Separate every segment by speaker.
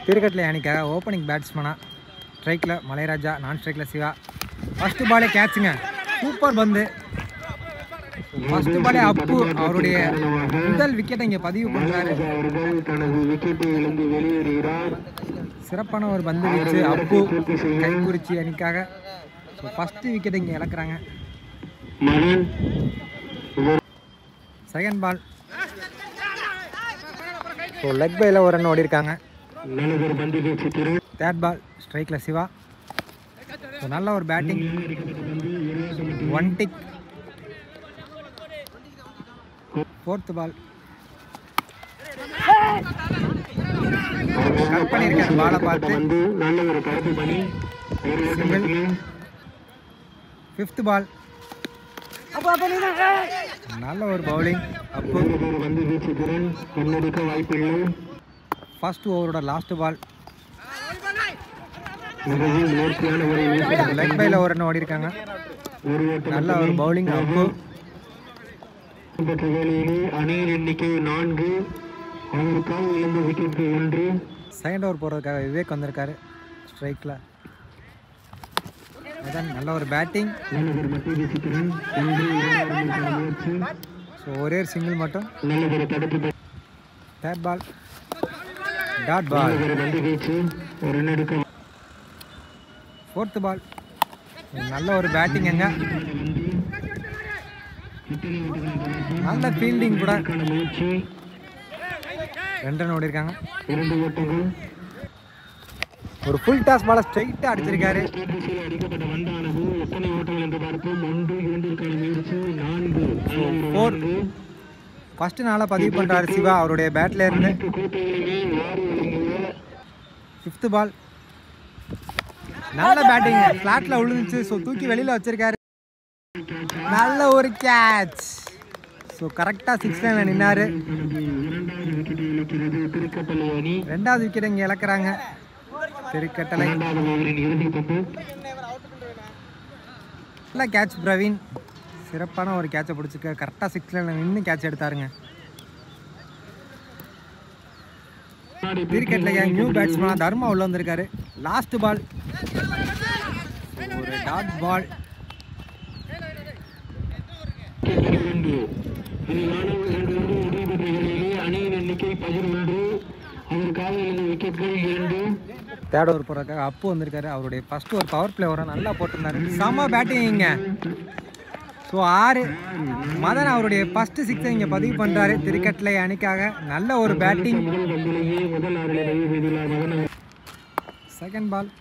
Speaker 1: திருக்கட்டில் அணிக்காக ஓப்பனிங் பேட்ஸ்மனா ஸ்ட்ரைக்கில் மலைராஜா நான் ஸ்ட்ரைக்கில் சிவா ஃபஸ்ட்டு பாலே கேட்சுங்க சூப்பர் பந்து ஃபஸ்ட்டு பாலே அப்பு அவருடைய முதல் விக்கெட்டை இங்கே பதிவு பண்ணுறாரு
Speaker 2: அவர்கள் தனது விக்கெட்டை இழந்து வெளியேறுகிறார்
Speaker 1: சிறப்பான ஒரு பந்து வீச்சு அப்பு கைக்குறிச்சி அணிக்காக ஸோ ஃபஸ்ட்டு விக்கெட்டை இங்கே இழக்கிறாங்க
Speaker 2: மகன்
Speaker 1: செகண்ட் பால் ஸோ லெக் பையில் ஒரு ரன் ஓடி இருக்காங்க
Speaker 2: நல்லதொரு பந்து வீச்சு திறன்
Speaker 1: தேர்ட் பால் ஸ்ட்ரைக்கில் சிவா ஸோ நல்ல ஒரு பேட்டிங் ஒன் டிக் ஃபோர்த்து பால் கட் பண்ணியிருக்காரு பாலை பார்த்து
Speaker 2: வந்து நல்ல ஒரு கருப்பு பணி ஒரு ஓட்டத்திலே
Speaker 1: ஃபிஃப்த் பால் நல்ல ஒரு பவுலிங் அப்பு
Speaker 2: நல்லதொரு பந்து வீச்சு திறன் முன்னெடுக்க வாய்ப்பில்லை
Speaker 1: ஃபர்ஸ்ட் ஓவரோட லாஸ்ட் பால்
Speaker 2: மிகவும் நேர்த்தியான ஒரு வீச்சு
Speaker 1: லெக் பையில் ஒரு ரன் ஓடி இருக்காங்க
Speaker 2: ஒரு ஓட்டம்
Speaker 1: நல்ல ஒரு பவுலிங் அப்பு
Speaker 2: பெற்ற வேளையிலே அணியின் எண்ணிக்கை நான்கு அவருக்காக இழந்த விக்கெட் ஒன்று
Speaker 1: செகண்ட் ஓவர் போடுறதுக்காக விவேக் வந்திருக்காரு ஸ்ட்ரைக்கில் அதான் நல்ல ஒரு பேட்டிங்
Speaker 2: நல்லதொரு மத்திய வீச்சு திறன் ஒன்று இரண்டாவது மீதான முயற்சி
Speaker 1: ஸோ ஒரே ஒரு சிங்கிள் மட்டும்
Speaker 2: நல்லதொரு தடுப்பு ப-
Speaker 1: தேர்ட் பால் டாட் பால்
Speaker 2: நல்லதொரு பந்து வீச்சு ஒரு ரன் எடுக்க
Speaker 1: ஃபோர்த்து பால் நல்ல ஒரு பேட்டிங் எங்க நல்ல ஃபீல்டிங் கூட
Speaker 2: அதற்கான முயற்சி
Speaker 1: ரெண்டு ரன் ஓடி இருக்காங்க
Speaker 2: இரண்டு ஓட்டங்கள்
Speaker 1: ஒரு ஃபுல் டாஸ் பாலை ஸ்ட்ரைட்டாக அடிச்சிருக்காரு
Speaker 2: ஸ்டேட் திசையில் அடிக்கப்பட்ட வந்தானது எத்தனை ஓட்டங்கள் என்று பார்ப்போம் ஒன்று இரண்டிற்கான முயற்சி நான்கு
Speaker 1: four. ஃபர்ஸ்ட் நாளாக பதிவு பண்ணுறாரு சிவா அவருடைய பேட்டில் இருந்து
Speaker 2: கோட்டையிலேயே வாரி வழங்கிய
Speaker 1: ஃபிஃப்த்து பால் நல்ல பேட்டிங் ஃப்ளாட்டில் விழுந்துச்சு ஸோ தூக்கி வெளியில் வச்சிருக்காரு நல்ல ஒரு கேட்ச் ஸோ கரெக்டாக சிக்ஸ் லைனில் நின்னாரு
Speaker 2: தனது இரண்டாவது விக்கெட்டை இழக்கிறது திருக்கப்பள்ளி அணி
Speaker 1: ரெண்டாவது விக்கெட் இங்கே இழக்கிறாங்க திருக்கட்டளை
Speaker 2: இரண்டாவது ஓவரின் இறுதி பந்து
Speaker 1: நல்ல கேட்ச் பிரவீன் சிறப்பான ஒரு கேட்சை பிடிச்சிருக்க கரெக்டாக சிக்ஸ் லைனில் நின்று கேட்ச் எடுத்தாருங்க கிரிக்கெட்டில் நியூ பேட்ஸ்மேன் தர்மா உள்ள வந்திருக்காரு லாஸ்ட் பால் ஒரு டாட் பால்
Speaker 2: இரண்டு இனி நானும் இரண்டு ஓடி இடைபெற்ற வேளையிலே அணியின் எண்ணிக்கை பதினொன்று அதற்காக இழந்த விக்கெட்கள் இரண்டு
Speaker 1: தேர்ட் ஓவர் போடுறதுக்காக அப்பு வந்திருக்காரு அவருடைய ஃபர்ஸ்ட் ஒரு பவர் பிளே ஓவரை நல்லா போட்டிருந்தாரு செம பேட்டிங் இங்கே ஸோ ஆறு மதன் அவருடைய ஃபர்ஸ்ட் சிக்ஸை இங்கே பதிவு பண்ணுறாரு திருக்கட்டளை அணிக்காக நல்ல ஒரு பேட்டிங்
Speaker 2: முதல் பந்திலேயே முதல் ஆறில் பதிவு செய்துள்ளார் மகன் அவர்.
Speaker 1: செகண்ட் பால்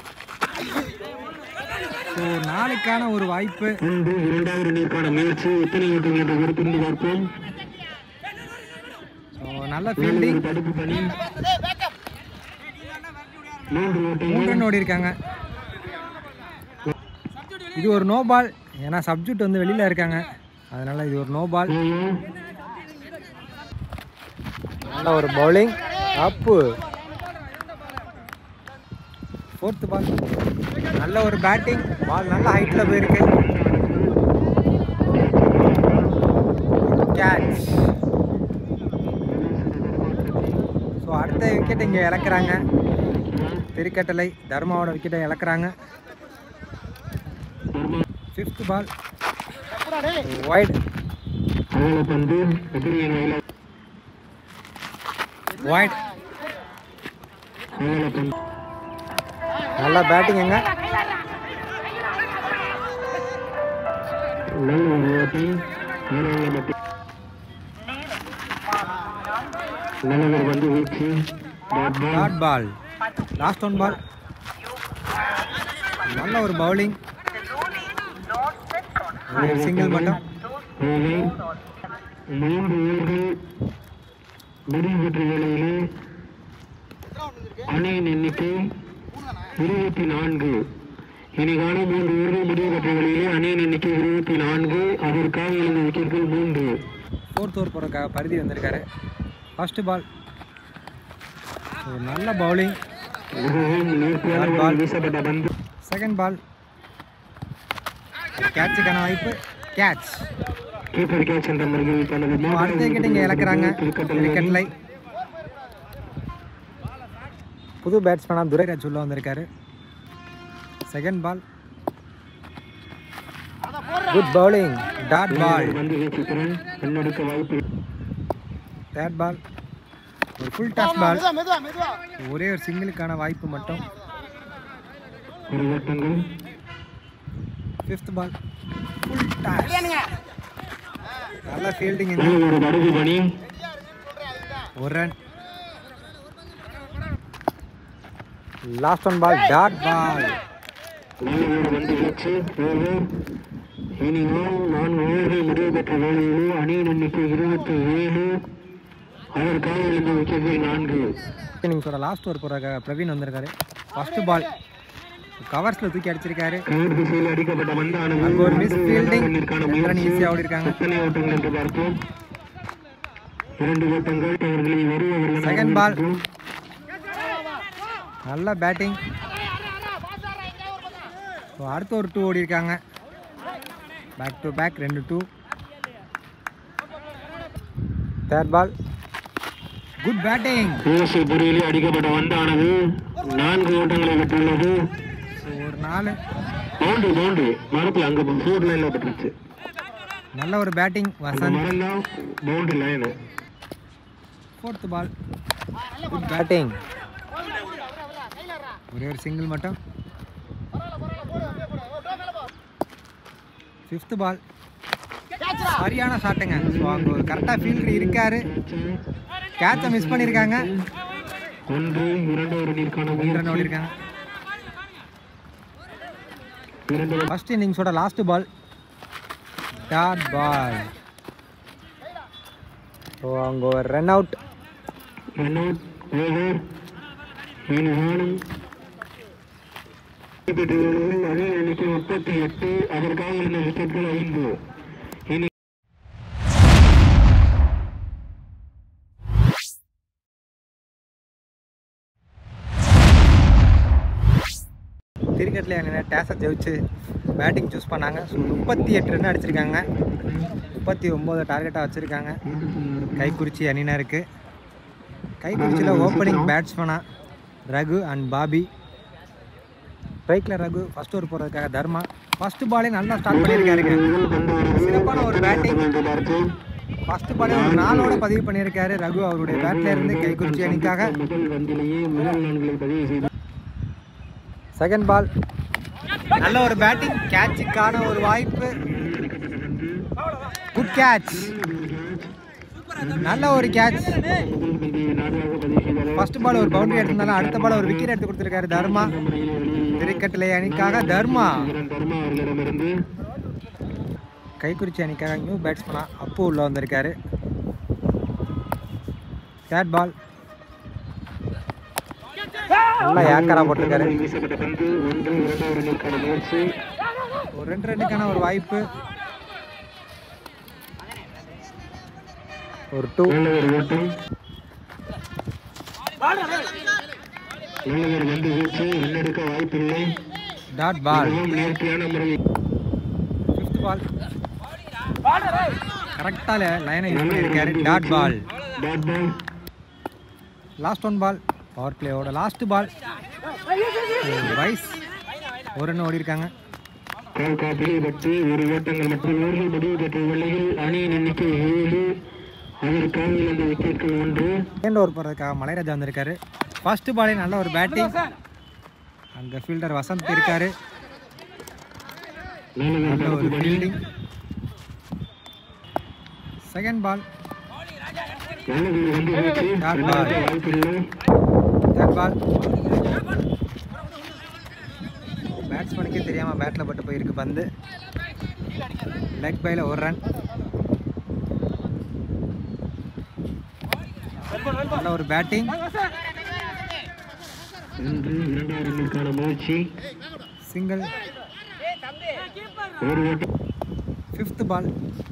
Speaker 1: ஸோ நாளைக்கான ஒரு வாய்ப்பு
Speaker 2: ஒன்று இரண்டாவது ரன்னிற்கான முயற்சி எத்தனை ஓட்டங்கள் என்று பொறுத்திருந்து பார்ப்போம்
Speaker 1: ஸோ நல்ல ஃபீல்டிங்
Speaker 2: ஒரு தடுப்பு பணி மூன்று ஓட்டங்கள்
Speaker 1: மூணு ரன் ஓடி இருக்காங்க இது ஒரு நோ பால் ஏன்னா சப்ஜெக்ட் வந்து வெளியில் இருக்காங்க அதனால இது ஒரு நோ பால்
Speaker 2: ஏழு.
Speaker 1: நல்ல ஒரு பவுலிங் அப்பு ஃபோர்த்து பால் நல்ல ஒரு பேட்டிங் பால் நல்ல ஹைட்டில் போயிருக்கு கேட்ச் ஸோ அடுத்த விக்கெட் இங்கே இழக்கிறாங்க திருக்கட்டளை தர்மாவோட விக்கெட்டை இழக்கிறாங்க ஃபிஃப்த் பால் வைட்
Speaker 2: அகல பந்து எதிரியின் வயல
Speaker 1: வைட்
Speaker 2: அகல பந்து
Speaker 1: நல்ல பேட்டிங் எங்க
Speaker 2: நல்ல ஒரு ஓட்டம் ஏழாவது மட்டும் நல்ல ஒரு பந்து வீச்சு dot ball
Speaker 1: dot ball last one ball நல்ல ஒரு பவுலிங் சிங்கிள் மட்டும்
Speaker 2: வேலை மூன்று ஓவர்கள் முடிவு பெற்ற வேளையிலே அணியின் எண்ணிக்கை இருபத்தி நான்கு இனி காணும் மூன்று ஓவர்கள் முடிவு பெற்ற வேளையிலே அணியின் எண்ணிக்கை இருபத்தி நான்கு அதற்காக எழுந்த விக்கெட்கள் மூன்று
Speaker 1: ஃபோர்த் ஓவர் போகிறக்காக பரிதி வந்திருக்காரு ஃபர்ஸ்ட் பால் ஒரு நல்ல பவுலிங்
Speaker 2: மிகவும் நேர்த்தியான
Speaker 1: Ball.
Speaker 2: முறையில் வீசப்பட்ட பந்து
Speaker 1: செகண்ட் பால் கேட்சுக்கான வாய்ப்பு கேட்ச்
Speaker 2: கீப்பர் கேட்ச் என்ற முறையில் தனது
Speaker 1: அடுத்த விக்கெட் இங்கே இழக்கிறாங்க
Speaker 2: திருக்கட்டளை
Speaker 1: விக்கெட்லை புது பேட்ஸ்மேனாக துரைராஜ் உள்ள வந்திருக்காரு second ball good bowling dot ball
Speaker 2: பந்து வீச்சு திறன் கண்ணெடுக்க வாய்ப்பு
Speaker 1: தேர்ட் பால் ஒரு ஃபுல் டாஸ் பால் ஒரே ஒரு சிங்கிளுக்கான வாய்ப்பு மட்டும்
Speaker 2: ஒரு ஓட்டங்கள்
Speaker 1: ஃபிஃப்த் பால் ஃபுல் டாஸ் நல்ல ஃபீல்டிங்
Speaker 2: நல்ல ஒரு தடுப்பு பணி
Speaker 1: ஒரு run last one ball dot ball
Speaker 2: நல்ல ஒரு பந்து வீச்சு ஓவர் இனி நான் நான்கு ஓவர்கள் முடிவு பெற்ற வேளையிலே அணியின் எண்ணிக்கை இருபத்தி ஏழு அதற்காக இருந்த விக்கெட்டுகள் நான்கு
Speaker 1: இன்னிங்ஸோட லாஸ்ட் ஓவர் போகிற பிரவீன் வந்திருக்காரு ஃபர்ஸ்ட் பால் கவர்ஸில் தூக்கி அடிச்சிருக்காரு
Speaker 2: கவர் திசையில் அடிக்கப்பட்ட பந்தானது
Speaker 1: அங்க ஒரு மிஸ் ஃபீல்டிங்
Speaker 2: ரன்னிற்கான
Speaker 1: ரன்
Speaker 2: முயற்சி
Speaker 1: ஈஸியாக ஓடி இருக்காங்க
Speaker 2: எத்தனை ஓட்டங்கள் என்று பார்ப்போம் இரண்டு ஓட்டங்கள் அவர்களை ஒரு ஓவரில்
Speaker 1: Second ball. நல்ல பேட்டிங் ஸோ அடுத்து ஒரு டூ ஓடி இருக்காங்க பேக் டு பேக் ரெண்டு two third ball good batting
Speaker 2: ஓசை புரியிலே அடிக்கப்பட்ட பந்தானது நான்கு ஓட்டங்களை பெற்றுள்ளது
Speaker 1: ஸோ ஒரு நாலு
Speaker 2: பவுண்டரி பவுண்டரி மரத்தில் அங்கே ஃபோர் லைனில் பெற்றுச்சு
Speaker 1: நல்ல ஒரு பேட்டிங்
Speaker 2: அந்த
Speaker 1: வசந்த்
Speaker 2: மரம் தான் boundary line
Speaker 1: fourth ball good batting ஒரே ஒரு சிங்கிள் மட்டும் ஃபிஃப்த் பால் சரியான ஷாட்டுங்க ஸோ அங்கே ஒரு கரெக்டாக ஃபீல்டர் இருக்காரு கேட்சை மிஸ் பண்ணியிருக்காங்க
Speaker 2: ஒன்று இரண்டு ரன்னிற்கான
Speaker 1: ரன்
Speaker 2: முயற்சி
Speaker 1: ஓடிருக்காங்க
Speaker 2: இரண்டு
Speaker 1: ஃபர்ஸ்ட் இன்னிங்ஸோட last ball dot ball so அங்கே ஒரு run out
Speaker 2: run out over இனி நானும் பெற்றுள்ளவர்கள் அதே எண்ணிக்கை முப்பத்தி எட்டு அதற்காக இருந்த விக்கெட்டுகள் ஐந்து இனி
Speaker 1: கிரிக்கெட்டில் என்ன டேஸை ஜெயிச்சு பேட்டிங் சூஸ் பண்ணாங்க ஸோ முப்பத்தி எட்டு ரன் அடிச்சிருக்காங்க முப்பத்தி ஒம்பது டார்கெட்டாக வச்சுருக்காங்க கைக்குறிச்சி அணினருக்கு கைக்குறிச்சியில் ஓப்பனிங் பேட்ஸ்மேனாக ரகு அண்ட் பாபி ஸ்ட்ரைக்கில் ரகு ஃபர்ஸ்ட் ஓவர் போகிறதுக்காக தர்மா ஃபர்ஸ்ட் பாலே நல்லா ஸ்டார்ட் பண்ணியிருக்காருங்க
Speaker 2: முதல் பந்து
Speaker 1: சிறப்பான ஒரு பேட்டிங்
Speaker 2: என்று பார்த்தோம்
Speaker 1: ஃபர்ஸ்ட் பாலே ஒரு நாளோட பதிவு பண்ணியிருக்காரு ரகு அவருடைய பேட்ல இருந்து கைக்குறிச்சி அணிக்காக
Speaker 2: முதல் பந்திலேயே முதல் நான்களை பதிவு செய்து
Speaker 1: செகண்ட் பால் நல்ல ஒரு பேட்டிங் கேட்சுக்கான ஒரு வாய்ப்பு குட் கேட்ச் நல்ல ஒரு கேட்ச்
Speaker 2: முதல் பந்தியை நான்காக பதிவு செய்தார்
Speaker 1: ஃபர்ஸ்ட் பால் ஒரு பவுண்டரி எடுத்திருந்தாலும் அடுத்த பால் ஒரு விக்கெட் எடுத்து கொடுத்துருக்காரு தர்மா கிரிக்கெட்டில் அணிக்காக தர்மா
Speaker 2: வீரன் தர்மா அவர்களிடமிருந்து
Speaker 1: கைக்குறிச்சி அணிக்காக நியூ பேட்ஸ்மேனா அப்பு உள்ள வந்திருக்காரு தேர்ட் பால் நல்லா ஏக்கரா போட்டிருக்காரு
Speaker 2: வீசப்பட்ட பந்து ஒன்று இரண்டாவது ரன்னிற்கான முயற்சி
Speaker 1: ஒரு ரெண்டு ரெண்டுக்கான ஒரு வாய்ப்பு ஒரு டூ
Speaker 2: நல்ல ஒரு ஓட்டம் நல்ல ஒரு பந்து வீச்சு ரன்னெடுக்க வாய்ப்பில்லை
Speaker 1: டாட் பால்
Speaker 2: மிகவும் நேர்த்தியான முறையில்
Speaker 1: ஃபிஃப்த் பால் கரெக்டாக லைனை யூஸ் பண்ணியிருக்காரு dot ball
Speaker 2: dot ball
Speaker 1: last one ball power பிளேயோட லாஸ்ட் பால் வைஸ் ஒரு ரன் ஓடி இருக்காங்க
Speaker 2: கால் காப்பிலை பற்றி ஒரு ஓட்டங்கள் மற்றும் ஓவர்கள் முடிவு பெற்ற வேளையில் அணியின் எண்ணிக்கை ஏழு அதற்காக இழந்த விக்கெட்கள் ஒன்று
Speaker 1: செகண்ட் ஓவர் போகிறதுக்காக மலைராஜா வந்திருக்காரு ஃபர்ஸ்ட் பாலே நல்ல ஒரு பேட்டிங் அங்கே ஃபீல்டர் வசந்த் இருக்காரு
Speaker 2: நல்ல ஒரு
Speaker 1: நல்ல ஒரு
Speaker 2: தடுப்பு பணி
Speaker 1: ஃபீல்டிங் செகண்ட் பால்
Speaker 2: நல்ல ஒரு பந்து வீச்சு
Speaker 1: டாட்
Speaker 2: ரன்னெடுக்க
Speaker 1: பால்.
Speaker 2: வாய்ப்பில்லை
Speaker 1: தேர்ட் பால் பேட்ஸ்மேனுக்கே தெரியாமல் பேட்டில் பட்டு போயிருக்கு பந்து லெக் பையில் ஒரு ரன் நல்ல ஒரு பேட்டிங்
Speaker 2: ஒன்று இரண்டாவது ரன்னிற்கான முயற்சி
Speaker 1: சிங்கிள்
Speaker 2: ஒரு ஓட்டம்
Speaker 1: ஃபிஃப்த் பால்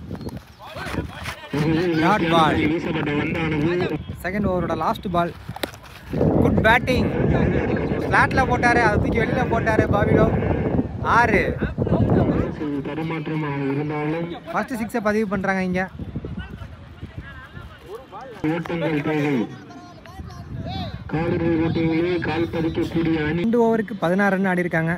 Speaker 2: மிகவும்
Speaker 1: டாட் பால்.
Speaker 2: வீசப்பட்ட பந்தானது
Speaker 1: செகண்ட் ஓவரோட லாஸ்ட் பால் குட் பேட்டிங் ஸ்லாட்டில் போட்டார் அதை தூக்கி வெளியில் போட்டார் பாபிலோ ஆறு
Speaker 2: சிறிது தடுமாற்றமாக இருந்தாலும்
Speaker 1: ஃபர்ஸ்ட் சிக்ஸை பதிவு பண்ணுறாங்க இங்கே
Speaker 2: ஓட்டங்கள் தேவை காலிறுதி போட்டிகளிலே கால் பதிக்கக்கூடிய அணி
Speaker 1: ரெண்டு ஓவருக்கு பதினாறு ரன் ஆடி இருக்காங்க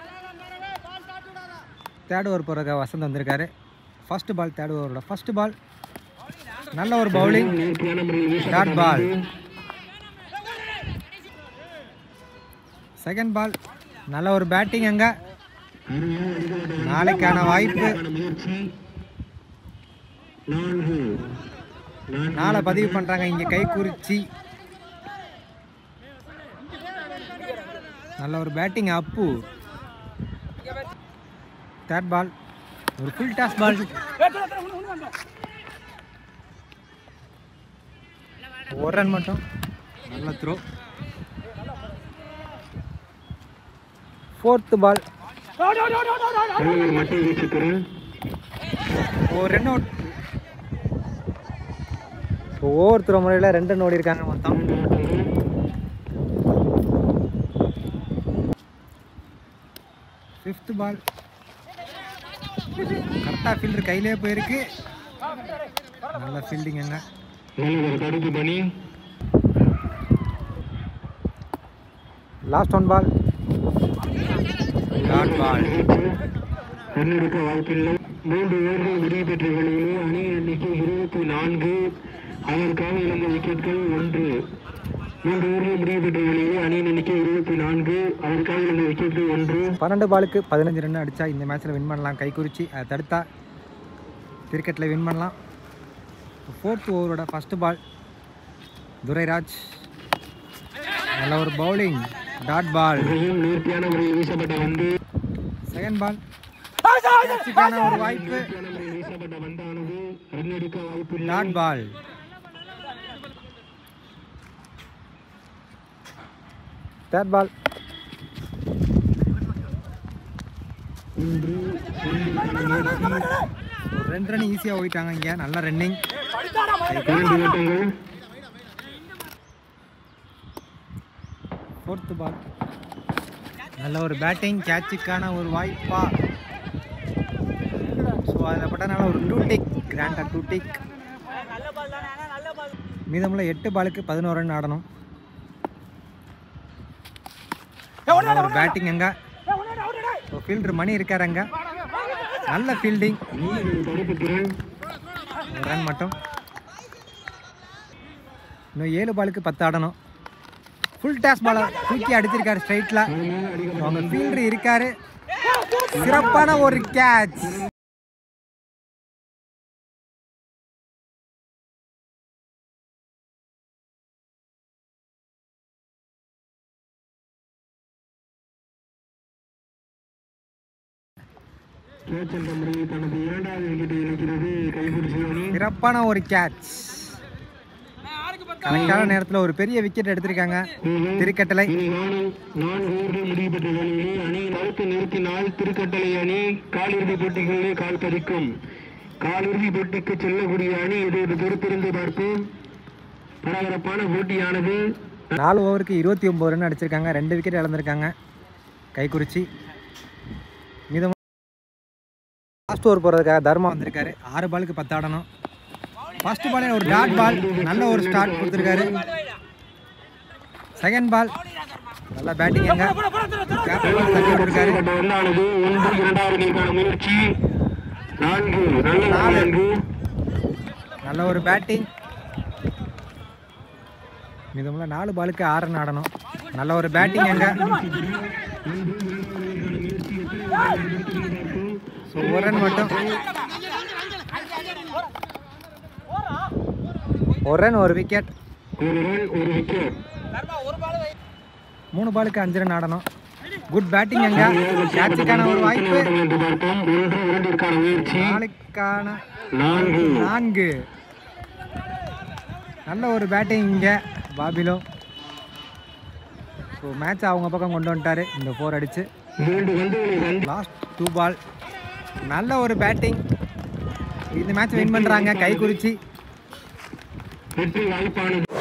Speaker 1: தேர்ட் ஓவர் போகிறக்க வசந்த் வந்திருக்காரு ஃபர்ஸ்ட் பால் தேர்ட் ஓவரோட ஃபர்ஸ்ட் பால் நல்ல ஒரு பவுலிங்
Speaker 2: நேர்த்தியான முறையில்
Speaker 1: டாட்
Speaker 2: வீசப்பட்ட
Speaker 1: பால்
Speaker 2: பந்து.
Speaker 1: செகண்ட் பால் நல்ல ஒரு பேட்டிங் அங்கே
Speaker 2: அருமையாக அடிக்கப்பட்ட
Speaker 1: நாளைக்கான வாய்ப்பு
Speaker 2: அதற்கான முயற்சி நான்கு நான்கு
Speaker 1: நாளை பதிவு பண்ணுறாங்க இங்கே கை குறிச்சி நல்ல ஒரு பேட்டிங் அப்பு தேர்ட் பால் ஒரு ஃபுல் டாஸ் பால் ஒரு ரன் மட்டும் நல்ல த்ரோ ஃபோர்த்து பால்
Speaker 2: தலைவர் மட்டை வீச்சுக்கிறேன்
Speaker 1: ஒரு ரன் அவுட் ஓவர் த்ரோ முறையில் ரெண்டு ரன் ஓடி இருக்காங்க மொத்தம் ஃபிஃப்த் பால் கரெக்டாக ஃபீல்டர் கையிலே போயிருக்கு நல்ல ஃபீல்டிங் எங்க
Speaker 2: தலைவர் தடுப்பு பணி
Speaker 1: last one ball dot ball
Speaker 2: ரன்னெடுக்க வாய்ப்பில்லை மூன்று ஓவர்கள் முடிவு பெற்ற வேளையிலே அணி எண்ணிக்கை இருபத்தி நான்கு அதற்காக இழந்த விக்கெட்கள் ஒன்று மூன்று ஓவர்கள் முடிவு பெற்ற வேளையிலே அணியின் எண்ணிக்கை இருபத்தி நான்கு அதற்காக இழந்த விக்கெட்கள் ஒன்று
Speaker 1: பன்னெண்டு பாலுக்கு பதினஞ்சு ரன் அடித்தா இந்த மேட்ச்சில் வின் பண்ணலாம் கை குறிச்சி அதை தடுத்தா கிரிக்கெட்டில் வின் பண்ணலாம் ஃபோர்த் ஓவரோட ஃபஸ்ட்டு பால் துரைராஜ் நல்ல ஒரு பவுலிங் டாட் பால்
Speaker 2: இதையும் நேர்த்தியான முறையில் வீசப்பட்ட வந்து
Speaker 1: செகண்ட் பால் கேட்சுக்கான ஒரு வாய்ப்பு
Speaker 2: நேர்த்தியான முறையில் வீசப்பட்ட வந்தானது ரன்னெடுக்க வாய்ப்பில்லை
Speaker 1: டாட் பால் தேர்ட் பால்
Speaker 2: ஒன்று
Speaker 1: ஒரு ரெண்டு ரன் ஈஸியாக ஓடிட்டாங்க இங்கே நல்ல ரன்னிங்
Speaker 2: இரண்டு ஓட்டங்கள்
Speaker 1: ஃபோர்த்து பால் நல்ல ஒரு பேட்டிங் கேட்சுக்கான ஒரு வாய்ப்பா ஸோ அதில் பட்டனால ஒரு டூ டிக் கிராண்டாக டூ டிக் மீதமுள்ள எட்டு பாலுக்கு பதினோரு ரன் ஆடணும் நல்ல ஒரு பேட்டிங் அங்கே ஃபீல்டர் மணி இருக்கார் அங்கே நல்ல ஃபீல்டிங்
Speaker 2: தடுப்பு திறன்
Speaker 1: ஒரு ரன் மட்டும் இன்னும் ஏழு பாலுக்கு பத்து ஆடணும் ஃபுல் டாஸ் பாலை தூக்கி அடிச்சிருக்காரு ஸ்ட்ரைட்டில்
Speaker 2: அருமையாக அடிக்கப்பட்ட
Speaker 1: அவங்க ஃபீல்டர் இருக்காரு சிறப்பான ஒரு கேட்ச்
Speaker 2: கேட்ச் என்ற முறையில் தனது இரண்டாவது விக்கெட்டை இழக்கிறது கைப்பிடிச்ச அணி
Speaker 1: சிறப்பான ஒரு கேட்ச் கரெக்டான நேரத்தில் ஒரு பெரிய விக்கெட் எடுத்திருக்காங்க திருக்கட்டளை
Speaker 2: இனி நானும் நான்கு ஓவர்கள் முடிவு பெற்ற வேளையிலே அணியின் அடுத்து நிறுத்தினால் திருக்கட்டளை அணி காலிறுதி போட்டிகளிலே கால் பதிக்கும் காலிறுதி போட்டிக்கு செல்லக்கூடிய அணி இது இது பொறுத்திருந்து பார்ப்போம் பரபரப்பான போட்டியானது
Speaker 1: நாலு ஓவருக்கு இருபத்தி ஒம்பது ரன் அடிச்சிருக்காங்க ரெண்டு விக்கெட் இழந்திருக்காங்க கைக்குறிச்சி மீதம் லாஸ்ட் ஓவர் போகிறதுக்காக தர்மா வந்திருக்காரு ஆறு பாலுக்கு பத்து ஆடணும் ஃபர்ஸ்ட் பாலே ஒரு டாட் பால் நல்ல ஒரு ஸ்டார்ட் கொடுத்துருக்காரு செகண்ட் பால் நல்ல பேட்டிங் எங்க கேப்டன் தட்டி விட்டுருக்காரு
Speaker 2: பட்ட ஒன்றானது ஒன்று இரண்டாவது நீக்கான முயற்சி நான்கு நல்ல நான்கு
Speaker 1: நல்ல ஒரு பேட்டிங் மீதமுள்ள நாலு பாலுக்கு ஆறு ரன் ஆடணும் நல்ல ஒரு பேட்டிங் எங்க ஸோ ஒரு ரன் மட்டும் ஒரு ரன் ஒரு விக்கெட்
Speaker 2: ஒரு ரன் ஒரு விக்கெட்
Speaker 1: மூணு பாலுக்கு அஞ்சு ரன் ஆடணும் குட் பேட்டிங் எங்க கேட்சுக்கான ஒரு வாய்ப்பு
Speaker 2: என்று பார்ப்போம் ஒன்று இரண்டிற்கான முயற்சி
Speaker 1: நாளுக்கான
Speaker 2: நான்கு
Speaker 1: நான்கு நல்ல ஒரு பேட்டிங் இங்கே பாபிலோ ஸோ மேட்ச் அவங்க பக்கம் கொண்டு வந்துட்டாரு இந்த ஃபோர் அடிச்சு
Speaker 2: இரண்டு பந்துகளை ரன்
Speaker 1: லாஸ்ட் டூ பால் நல்ல ஒரு பேட்டிங் இந்த மேட்ச் வின் பண்ணுறாங்க கை குறிச்சி
Speaker 2: வெற்றி வாய்ப்பானது